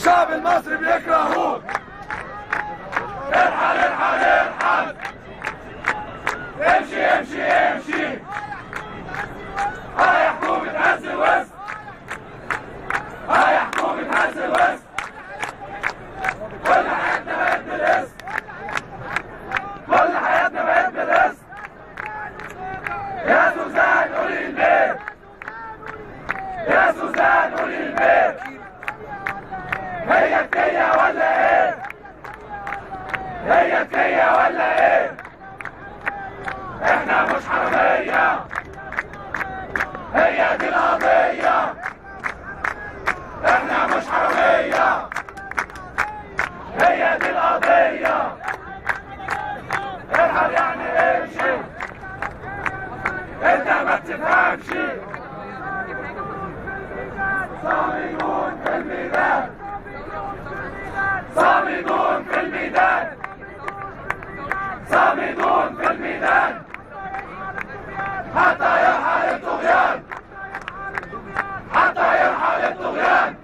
الشعب المصري بيكرهوك ارحل ارحل ارحل امشي امشي امشي هاي حكومة هز الوسط هاي حكومة هز الوسط كل حياتنا بقت بالاسم كل حياتنا بقت بالاسم يا سوزان قولي البيت يا سوزان قولي البيت هي تكية ولا ايه هي تكية ولا ايه احنا مش حرامية هي دي القضية احنا مش حرامية هي دي القضية ارحل يعني امشي انت ما بتفهمش صامدون في الميدان صامدون في الميدان صامدون في الميدان حتى يرحل الطغيان حتى يرحل الطغيان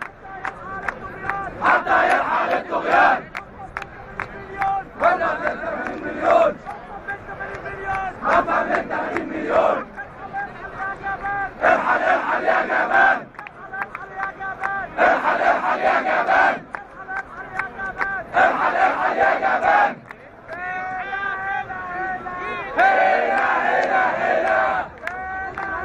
حتى يرحل الطغيان ولا 80 مليون أكثر من 80 مليون ارحل ارحل يا جبان ارحل ارحل يا جبان ارحل ارحل يا جبان هيلا هيلا هيلا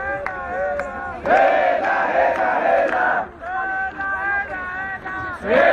هيلا هيلا هيلا